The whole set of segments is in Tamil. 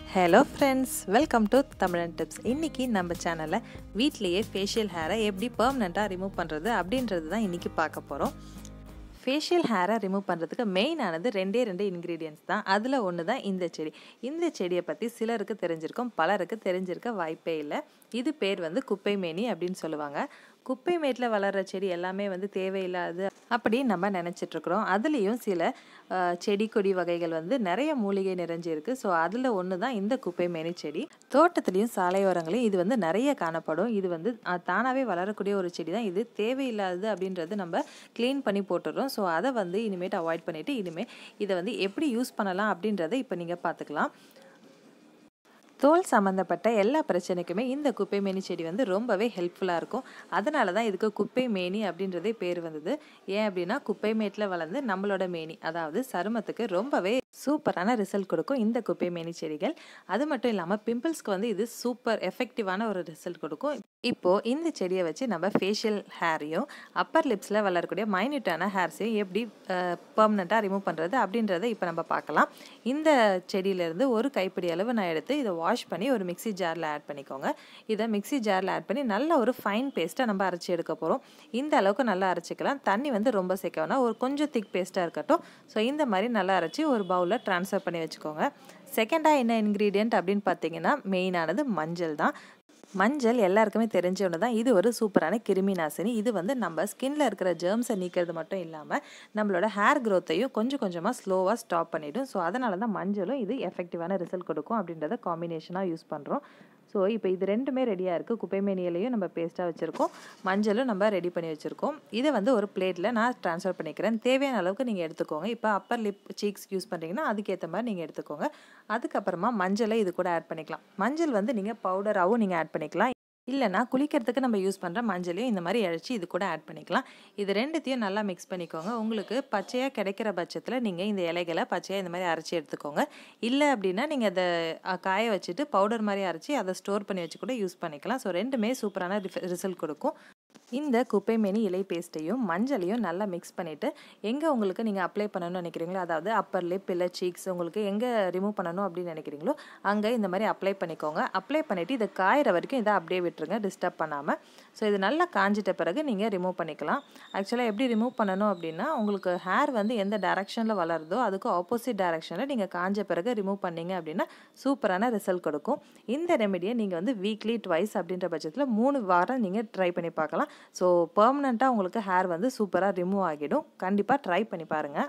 hello friends welcome to Tamizhan tips இன்றைக்கி நம்ம சேனலில் வீட்லேயே ஃபேஷியல் ஹேரை எப்படி பெர்மனெண்ட்டாக ரிமூவ் பண்ணுறது அப்படின்றது தான் இன்றைக்கி பார்க்க போகிறோம் ஃபேஷியல் ஹேரை ரிமூவ் பண்ணுறதுக்கு மெயினானது ரெண்டே ரெண்டு இன்க்ரீடியன்ஸ் தான் அதில் ஒன்று தான் இந்த செடி இந்த செடியை பற்றி சிலருக்கு தெரிஞ்சிருக்கும் பலருக்கு தெரிஞ்சிருக்க வாய்ப்பே இல்லை இது பேர் வந்து குப்பை மேனி அப்படின்னு சொல்லுவாங்க குப்பை மேட்டில் வளர்கிற செடி எல்லாமே வந்து தேவையில்லாது அப்படி நம்ம நினச்சிட்ருக்குறோம் அதுலேயும் சில அஹ், செடி கொடி வகைகள் வந்து நிறைய மூலிகை நிறைஞ்சிருக்கு ஸோ அதில் ஒன்று தான் இந்த குப்பை மேனி செடி தோட்டத்துலேயும் சாலையோரங்களையும் இது வந்து நிறைய காணப்படும் இது வந்து அஹ், தானாகவே வளரக்கூடிய ஒரு செடி தான் இது தேவையில்லாதது அப்படின்றது நம்ம க்ளீன் பண்ணி போட்டுடுறோம் ஸோ அதை வந்து இனிமேட்டு அவாய்ட் பண்ணிவிட்டு இனிமேல் இதை வந்து எப்படி யூஸ் பண்ணலாம் அப்படின்றத இப்போ நீங்கள் பார்த்துக்கலாம் தோல் சம்மந்தப்பட்ட எல்லா பிரச்சனைக்குமே இந்த குப்பை மேனி செடி வந்து ரொம்பவே ஹெல்ப்ஃபுல்லாக இருக்கும் அதனால தான் இதுக்கு குப்பை மேனி அப்படின்றதே பேர் வந்தது ஏன் அப்படின்னா குப்பை மேட்டில் வளர்ந்து நம்மளோட மேனி அதாவது சருமத்துக்கு ரொம்பவே சூப்பரான ரிசல்ட் கொடுக்கும் இந்த குப்பை மேனி செடிகள் அது மட்டும் இல்லாமல் பிம்பிள்ஸ்க்கு வந்து இது சூப்பர் எஃபெக்டிவான ஒரு ரிசல்ட் கொடுக்கும் இப்போது இந்த செடியை வச்சு நம்ம ஃபேஷியல் ஹேரையும் அப்பர் லிப்ஸில் வளரக்கூடிய மைன்யூட்டான ஹேர்ஸையும் எப்படி பர்மனெண்ட்டாக ரிமூவ் பண்ணுறது அப்படின்றத இப்போ நம்ம பார்க்கலாம் இந்த செடியிலேருந்து ஒரு கைப்பிடி அளவு நான் எடுத்து இதை வாஷ் பண்ணி ஒரு மிக்ஸி ஜாரில் ஆட் பண்ணிக்கோங்க இதை மிக்ஸி ஜாரில் ஆட் பண்ணி நல்ல ஒரு ஃபைன் பேஸ்ட்டாக நம்ம அரைச்சி எடுக்க போகிறோம் இந்த அளவுக்கு நல்லா அரைச்சிக்கலாம் தண்ணி வந்து ரொம்ப சேர்க்க வேணாம் ஒரு கொஞ்சம் திக் பேஸ்ட்டாக இருக்கட்டும் ஸோ இந்த மாதிரி நல்லா அரைச்சி ஒரு பவுலில் ட்ரான்ஸ்ஃபர் பண்ணி வச்சுக்கோங்க செகண்டாக என்ன இன்க்ரீடியன்ட் அப்படின்னு பார்த்தீங்கன்னா மெயினானது மஞ்சள் தான் மஞ்சள் எல்லாருக்குமே தெரிஞ்ச ஒன்று தான் இது ஒரு சூப்பரான கிருமி நாசினி இது வந்து நம்ம ஸ்கின்ல இருக்கிற ஜெர்ம்ஸை நீக்கிறது மட்டும் இல்லாமல் நம்மளோட ஹேர் க்ரோத்தையும் கொஞ்சம் கொஞ்சமாக ஸ்லோவாக ஸ்டாப் பண்ணிடும் ஸோ அதனால தான் மஞ்சளும் இது எஃபெக்டிவான ரிசல்ட் கொடுக்கும் அப்படின்றத காம்பினேஷனாக யூஸ் பண்ணுறோம் ஸோ இப்போ இது ரெண்டுமே ரெடியாக இருக்குது குப்பைமேனி இலையும் நம்ம பேஸ்ட்டாக வச்சுருக்கோம் மஞ்சளும் நம்ம ரெடி பண்ணி வச்சுருக்கோம் இதை வந்து ஒரு பிளேட்டில் நான் ட்ரான்ஸ்ஃபர் பண்ணிக்கிறேன் தேவையான அளவுக்கு நீங்கள் எடுத்துக்கோங்க இப்போ அப்பர் லிப் சீக்ஸ் யூஸ் பண்ணுறீங்கன்னா அதுக்கேற்ற மாதிரி நீங்கள் எடுத்துக்கோங்க அதுக்கப்புறமா மஞ்சளை இது கூட ஆட் பண்ணிக்கலாம் மஞ்சள் வந்து நீங்கள் பவுடராகவும் நீங்கள் ஆட் பண்ணிக்கலாம் இல்லைனா குளிக்கிறதுக்கு நம்ம யூஸ் பண்ணுற மஞ்சளையும் இந்த மாதிரி இழைச்சி இது கூட ஆட் பண்ணிக்கலாம் இது ரெண்டுத்தையும் நல்லா மிக்ஸ் பண்ணிக்கோங்க உங்களுக்கு பச்சையாக கிடைக்கிற பட்சத்தில் நீங்கள் இந்த இலைகளை பச்சையாக இந்த மாதிரி அரைச்சி எடுத்துக்கோங்க இல்லை அப்படின்னா நீங்கள் அதை அஹ், காய வச்சுட்டு பவுடர் மாதிரி அரைச்சி அதை ஸ்டோர் பண்ணி வச்சு கூட யூஸ் பண்ணிக்கலாம் ஸோ ரெண்டுமே சூப்பரான ரிசல்ட் கொடுக்கும் இந்த குப்பைமேனி இலை பேஸ்ட்டையும் மஞ்சளையும் நல்லா மிக்ஸ் பண்ணிவிட்டு எங்கே உங்களுக்கு நீங்கள் அப்ளை பண்ணணும்னு நினைக்கிறீங்களோ அதாவது அப்பர் லிப் இல்லை சீக்ஸ் உங்களுக்கு எங்கே ரிமூவ் பண்ணணும் அப்படின்னு நினைக்கிறீங்களோ அங்கே இந்த மாதிரி அப்ளை பண்ணிக்கோங்க அப்ளை பண்ணிவிட்டு இதை காயிற வரைக்கும் இதை அப்படியே விட்டுருங்க டிஸ்டர்ப் பண்ணாமல் ஸோ இது நல்லா காஞ்சிட்ட பிறகு நீங்கள் ரிமூவ் பண்ணிக்கலாம் ஆக்சுவலாக எப்படி ரிமூவ் பண்ணணும் அப்படின்னா உங்களுக்கு ஹேர் வந்து எந்த டைரக்ஷனில் வளருதோ அதுக்கு ஆப்போசிட் டைரக்ஷனில் நீங்கள் காஞ்ச பிறகு ரிமூவ் பண்ணீங்க அப்படின்னா சூப்பரான ரிசல்ட் கொடுக்கும் இந்த ரெமெடியை நீங்கள் வந்து வீக்லி ட்வைஸ் அப்படின்ற பட்சத்தில் மூணு வாரம் நீங்கள் ட்ரை பண்ணி பார்க்கலாம் ஸோ பெர்மனெண்ட்டாக உங்களுக்கு ஹேர் வந்து சூப்பராக ரிமூவ் ஆகிடும் கண்டிப்பாக ட்ரை பண்ணி பாருங்கள்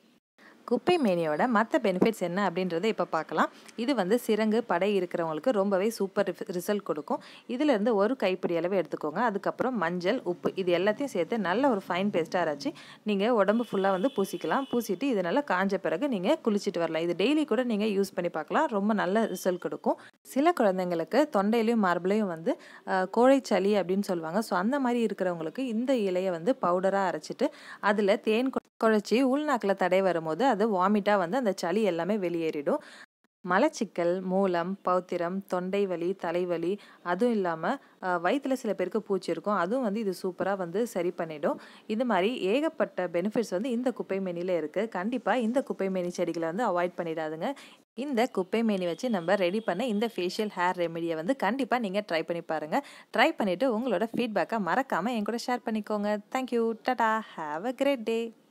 குப்பை மேனியோட மற்ற பெனிஃபிட்ஸ் என்ன அப்படின்றத இப்போ பார்க்கலாம் இது வந்து சிரங்கு படை இருக்கிறவங்களுக்கு ரொம்பவே சூப்பர் ரிசல்ட் கொடுக்கும் இதிலேருந்து ஒரு கைப்பிடி அளவு எடுத்துக்கோங்க அதுக்கப்புறம் மஞ்சள் உப்பு இது எல்லாத்தையும் சேர்த்து நல்ல ஒரு ஃபைன் பேஸ்ட்டாக அரைச்சி நீங்கள் உடம்பு ஃபுல்லாக வந்து பூசிக்கலாம் பூசிட்டு இது நல்லா காஞ்ச பிறகு நீங்கள் குளிச்சுட்டு வரலாம் இது டெய்லி கூட நீங்கள் யூஸ் பண்ணி பார்க்கலாம் ரொம்ப நல்ல ரிசல்ட் கொடுக்கும் சில குழந்தைங்களுக்கு தொண்டையிலையும் மார்பிளையும் வந்து அஹ், கோழைச்சளி அப்படின்னு சொல்லுவாங்க ஸோ அந்த மாதிரி இருக்கிறவங்களுக்கு இந்த இலையை வந்து பவுடராக அரைச்சிட்டு அதில் தேன் கொ- குழச்சி உள்நாக்கில் தடை வரும்போது அது வாமிட்டாக வந்து அந்த சளி எல்லாமே வெளியேறிடும் மலச்சிக்கல் மூலம் பௌத்திரம் தொண்டை வலி தலைவலி அதுவும் இல்லாமல் வயிற்றில் சில பேருக்கு பூச்சி இருக்கும் அதுவும் வந்து இது சூப்பராக வந்து சரி பண்ணிடும் இது மாதிரி ஏகப்பட்ட பெனிஃபிட்ஸ் வந்து இந்த குப்பை மேனியில் இருக்குது கண்டிப்பாக இந்த குப்பை மேனி செடிகளை வந்து அவாய்ட் பண்ணிடாதுங்க இந்த குப்பை மேனி வச்சு நம்ம ரெடி பண்ண இந்த ஃபேஷியல் ஹேர் ரெமெடியை வந்து கண்டிப்பாக நீங்கள் ட்ரை பண்ணி பாருங்கள் ட்ரை பண்ணிவிட்டு உங்களோட ஃபீட்பேக்கை மறக்காமல் என் கூட ஷேர் பண்ணிக்கோங்க தேங்க்யூ டடா ஹாவ் அ கிரேட் டே